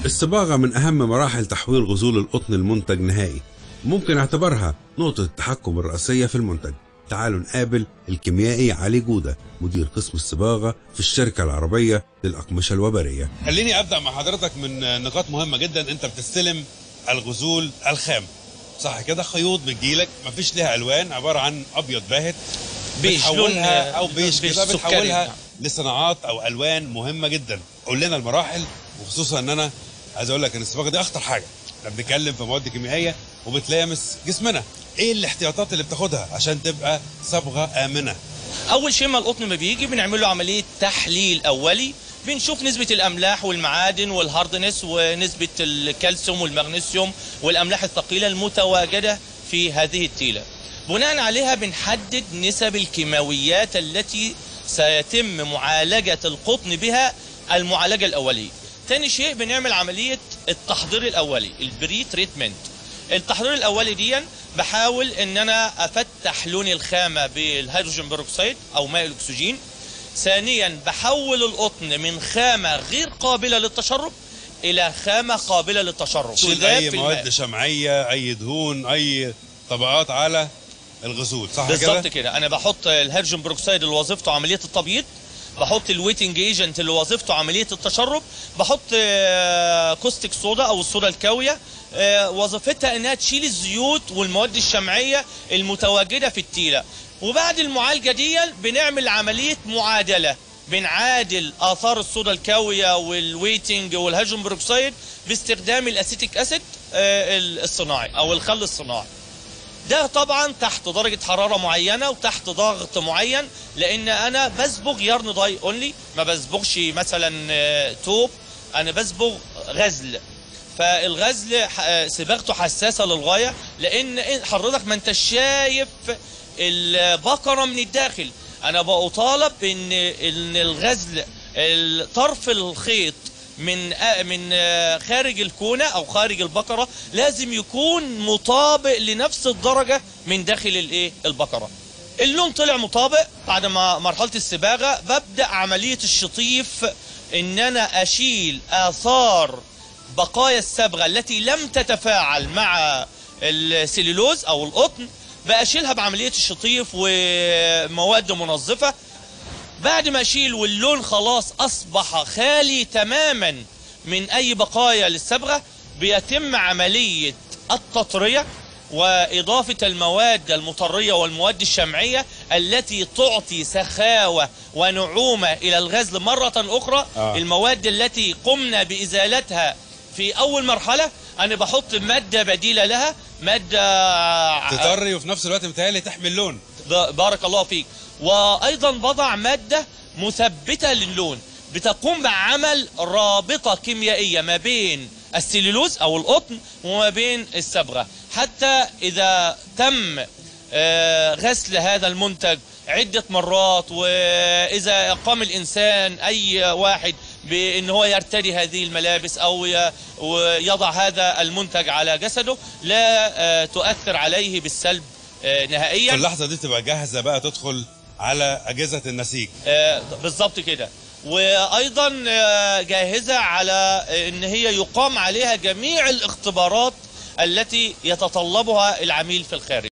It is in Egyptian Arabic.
الصباغة من أهم مراحل تحويل غزول القطن لمنتج نهائي ممكن اعتبرها نقطة التحكم الرئيسية في المنتج تعالوا نقابل الكيميائي علي جودة مدير قسم الصباغة في الشركة العربية للأقمشة الوبرية خليني ابدا مع حضرتك من نقاط مهمه جدا انت بتستلم الغزول الخام صح كده خيوط بتجيلك مفيش ليها الوان عباره عن ابيض باهت بيج، بتحولها لون- او بيج بيج كده سكري. بتحولها نعم. لصناعات او الوان مهمه جدا قول لنا المراحل وخصوصا ان انا عايز اقول لك ان الصباغه دي اخطر حاجه احنا بنتكلم في مواد كيميائيه وبتلامس جسمنا ايه الاحتياطات اللي بتاخدها عشان تبقى صبغه امنه اول شيء ما القطن ما بيجي بنعمل له عمليه تحليل اولي بنشوف نسبة الأملاح والمعادن والهاردنس ونسبة الكالسيوم والمغنيسيوم والأملاح الثقيلة المتواجدة في هذه التيلة بناء عليها بنحدد نسب الكيماويات التي سيتم معالجة القطن بها المعالجة الأولية تاني شيء بنعمل عملية التحضير الأولي البري تريتمنت التحضير الاولي دي بحاول ان انا افتح لون الخامه بالهيدروجين بيروكسيد او ماء الاكسجين ثانيا بحول القطن من خامه غير قابله للتشرب الى خامه قابله للتشرب تشيل تذاب اي في مواد الماء. شمعيه اي دهون اي طبقات على الغزول صح كده بالظبط كده انا بحط الهيدروجين بيروكسيد اللي وظيفته عمليه التبييض بحط الويتنج ايجنت اللي وظيفته عمليه التشرب بحط آه، كوستيك صودا او الصودا الكاويه آه، وظيفتها انها تشيل الزيوت والمواد الشمعيه المتواجده في التيله وبعد المعالجه دي بنعمل عمليه معادله بنعادل اثار الصودا الكاويه والويتنج والهيدروجين بيروكسيد باستخدام الاسيتيك اسيد آه، الصناعي او الخل الصناعي ده طبعا تحت درجة حرارة معينة وتحت ضغط معين لأن أنا بصبغ يرن داي أونلي ما بصبغش مثلا آه، توب أنا بصبغ غزل فالغزل ح- آه، صباغته حساسة للغاية لأن إن- حضرتك ما أنت شايف البقرة من الداخل أنا بطالب إن إن الغزل ال- طرف الخيط من آه، من آه، خارج الكونة أو خارج البقرة لازم يكون مطابق لنفس الدرجة من داخل الإيه البقرة اللون طلع مطابق بعد ما مرحلة الصباغة ببدأ عملية الشطيف إن أنا أشيل آثار بقايا الصبغة التي لم تتفاعل مع السليلوز أو القطن بأشيلها بعملية الشطيف ومواد منظفة بعد ما اشيل واللون خلاص اصبح خالي تماما من اي بقايا للصبغه بيتم عمليه التطريه واضافه المواد المطريه والمواد الشمعيه التي تعطي سخاوه ونعومه الى الغزل مره اخرى آه. المواد التي قمنا بازالتها في اول مرحله انا بحط ماده بديله لها ماده تطري وفي نفس الوقت متهيألي تحمل لون ب- بارك الله فيك وايضا بضع ماده مثبته للون بتقوم بعمل رابطه كيميائيه ما بين السليلوز او القطن وما بين الصبغه حتى اذا تم آه، غسل هذا المنتج عدة مرات وإذا قام الإنسان أي واحد بأن هو يرتدي هذه الملابس أو ي- ويضع هذا المنتج على جسده لا آه، تؤثر عليه بالسلب آه، نهائيا في اللحظه دي تبقى جاهزه بقى تدخل على اجهزه النسيج آه، بالظبط كده وايضا آه، جاهزه على آه، ان هي يقام عليها جميع الاختبارات التي يتطلبها العميل في الخارج